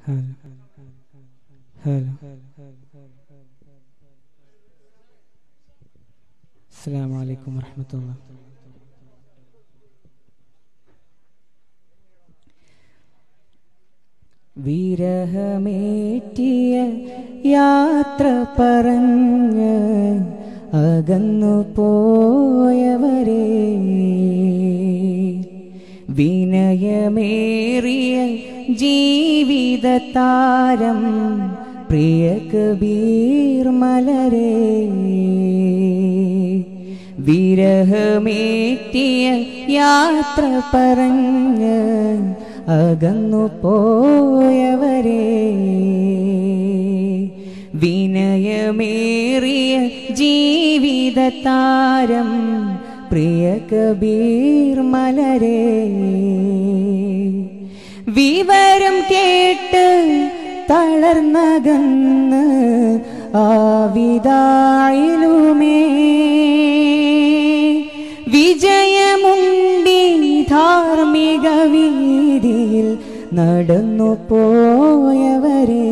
هلا هلا السلام عليكم ورحمة الله വിരഹമേറ്റിയ യാത്ര പറഞ്ഞ് അകന്നു പോയവരെ വിനയമേറിയ ജീവിത താരം പ്രിയ കബീർ മലരെ വിരഹമേറ്റിയ യാത്ര പറഞ്ഞ് അകന്നു പോയവരെ വിനയമേറിയ ജീവിത താരം പ്രിയ കബീർ മലരെ വിവരം കേട്ട് തളർന്നകന്ന് ആവിതായിലുമേ വിജയമുണ്ടി ധാർമ്മിക വീതിയിൽ നടന്നു പോയവരെ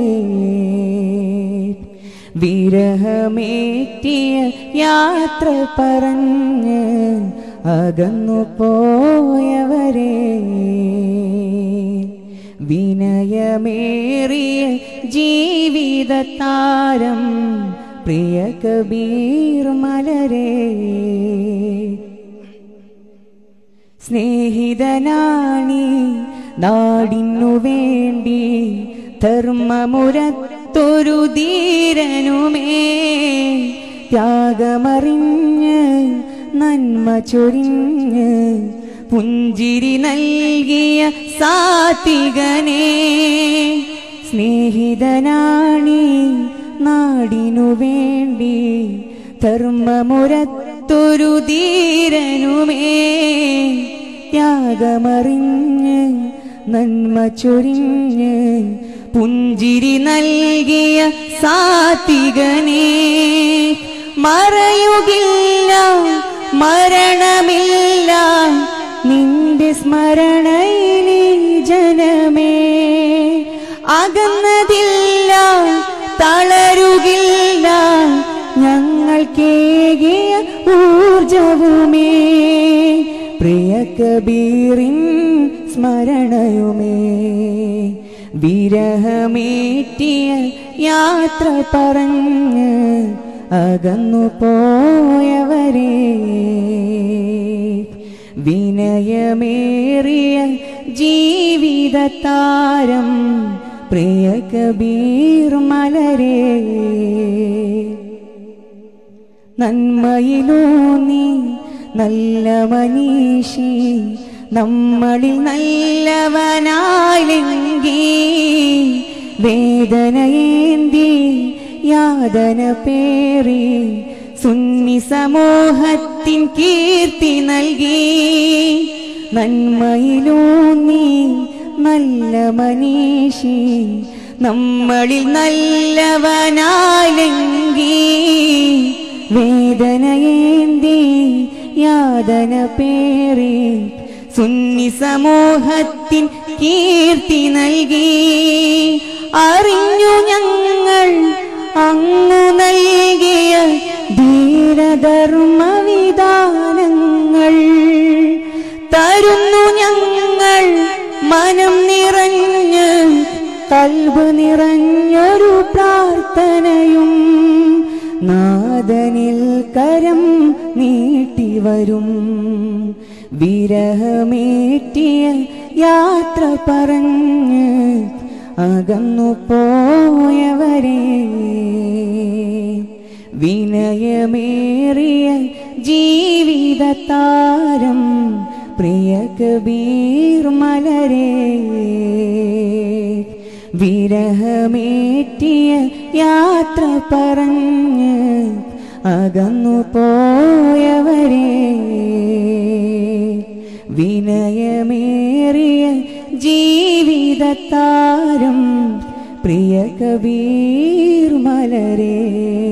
വിരഹമേറ്റിയ യാത്ര പറഞ്ഞ് അകന്നു പോയവരെ വിനയമേറിയ ജീവിത താരം പ്രിയ കബീർ മലരെ സ്നേഹിതനാണി നാടിനു വേണ്ടി ധർമ്മമുരത്തൊരു ധീരനുമേ ത്യാഗമറിഞ്ഞ് നന്മ ചൊരിഞ്ഞ് പുഞ്ചിരി നൽകിയ സാത്വികനേ സ്നേഹിതനാണി നാടിനു വേണ്ടി ധർമ്മമുരത്തൊരു ധീരനുമേ ത്യാഗമറിഞ്ഞ് നന്മ ചൊരിഞ്ഞ് പുഞ്ചിരി നൽകിയ സാത്വികനേ മറയുകില്ല മരണമില്ല നിന്റെ സ്മരണയിലെ ജനമേ അകന്നതില്ല തളരുകില്ല ഞങ്ങൾക്കേകിയ ഊർജവുമേ പ്രിയ കബീറിൻ സ്മരണയുമേ വിരഹമേറ്റിയ യാത്ര പറഞ്ഞ് അകന്നു പോയവരെ വിനയമേറിയ ജീവിത താരം പ്രിയ കബീർ മലരെ നന്മയിലൂന്നി നല്ല മനീഷി നമ്മളിൽ നല്ലവനായിലെങ്കി വേദനയേന്തി യാതന പേറി സുന്നി സമൂഹത്തിൻ കീർത്തി നൽകി നന്മയിലൂന്നി നല്ല മനീഷി നമ്മളിൽ നല്ലവനായിലെങ്കി വേദനയേന്തി യാതന പേറി സുന്നി സമൂഹത്തിൻ കീർത്തി നൽകി അറിഞ്ഞു ഞങ്ങൾ അങ്ങു നൽകിയ ധീരധർമ്മവിധാനങ്ങൾ തരുന്നു ഞങ്ങൾ മനം നിറഞ്ഞ് കൽബ് നിറഞ്ഞൊരു പ്രാർത്ഥനയും നാദനിൽ കരം നീട്ടി വരും വിരഹമേറ്റിയ യാത്ര പറഞ്ഞ് അകന്നു പോയവരെ വിനയമേറിയ ജീവിത താരം പ്രിയ കബീർ മലരെ വിരഹമേറ്റിയ യാത്ര പറഞ്ഞ് അകന്നു പോയവരെ വിനയമേറിയ ജീവിത താരം പ്രിയ കബീർ മലരേ